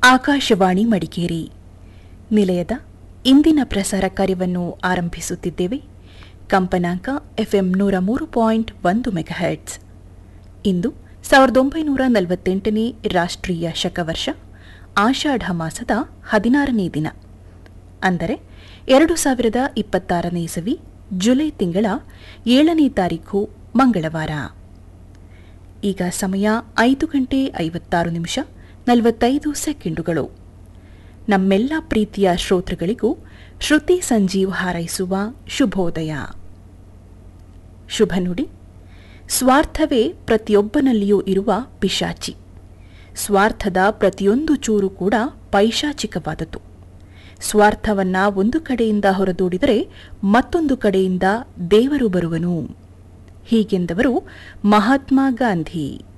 ಆಕಾಶವಾಣಿ ಮಡಿಕೇರಿ ನಿಲಯದ ಇಂದಿನ ಪ್ರಸಾರ ಕಾರ್ಯವನ್ನು ಆರಂಭಿಸುತ್ತಿದ್ದೇವೆ ಕಂಪನಾಂಕ ಎಫ್ಎಂ ನೂರ ಮೂರು ಪಾಯಿಂಟ್ ಒಂದು ಮೆಗಾಹೆಟ್ಸ್ ಇಂದು ಸಾವಿರದ ಒಂಬೈನೂರ ನಲವತ್ತೆಂಟನೇ ರಾಷ್ಟ್ರೀಯ ಶಕವರ್ಷ ಆಷಾಢ ಮಾಸದ ಹದಿನಾರನೇ ದಿನ ಅಂದರೆ ಎರಡು ಸಾವಿರದ ಇಪ್ಪತ್ತಾರನೇ ಇಸವಿ ಜುಲೈ ತಿಂಗಳ ಏಳನೇ ತಾರೀಖು ಮಂಗಳವಾರ ಈಗ ಸಮಯ ಐದು ಗಂಟೆ ಐವತ್ತಾರು ನಿಮಿಷ ನಲವತ್ತೈದು ಸೆಕೆಂಡುಗಳು ನಮ್ಮೆಲ್ಲ ಪ್ರೀತಿಯ ಶ್ರೋತೃಗಳಿಗೂ ಶ್ರುತಿ ಸಂಜೀವ್ ಹಾರೈಸುವ ಶುಭೋದಯ ಶುಭ ನುಡಿ ಸ್ವಾರ್ಥವೇ ಪ್ರತಿಯೊಬ್ಬನಲ್ಲಿಯೂ ಇರುವ ಪಿಶಾಚಿ ಸ್ವಾರ್ಥದ ಪ್ರತಿಯೊಂದು ಚೂರು ಕೂಡ ಪೈಶಾಚಿಕವಾದದ್ದು ಸ್ವಾರ್ಥವನ್ನ ಒಂದು ಕಡೆಯಿಂದ ಹೊರದೂಡಿದರೆ ಮತ್ತೊಂದು ಕಡೆಯಿಂದ ದೇವರು ಬರುವನು ಹೀಗೆಂದವರು ಮಹಾತ್ಮ ಗಾಂಧಿ